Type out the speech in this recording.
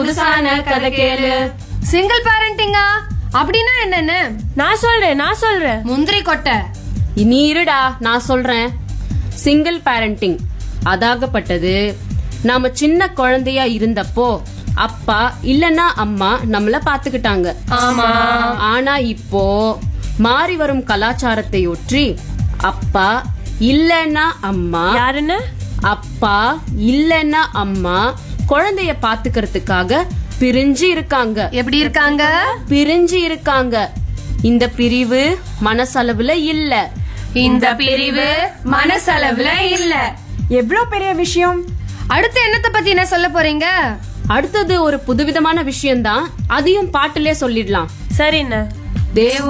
புதுசான கதை கேளு சிங்கிள் பேரண்டிங்கா அப்படின்னா என்னன்னு நான் சொல்றேன் நான் சொல்றேன் முந்திரி கொட்டை நீ இருடா நான் சொல்றேன் சிங்கிள் பேரண்டிங் அதாகப்பட்டது நாம சின்ன குழந்தையா இருந்தப்போ அப்பா இல்லனா அம்மா நம்மள பாத்துக்கிட்டாங்க ஆமா ஆனா இப்போ மாறி வரும் கலாச்சாரத்தை ஒற்றி அப்பா இல்லனா அம்மா யாருன்னு அப்பா இல்லனா அம்மா குழந்தைய பாத்துக்கிறதுக்காக பிரிஞ்சு இருக்காங்க எப்படி இருக்காங்க பிரிஞ்சு இருக்காங்க இந்த பிரிவு மனசளவுல இல்ல இந்த பிரிவு மனசளவுல இல்ல எவ்வளவு பெரிய விஷயம் அடுத்து என்னத்த பத்தி என்ன சொல்ல போறீங்க அடுத்தது ஒரு புதுவிதமான விஷயம்தான் அதையும் பாட்டுலே சொல்லிடலாம் சரிண்ணே தேவ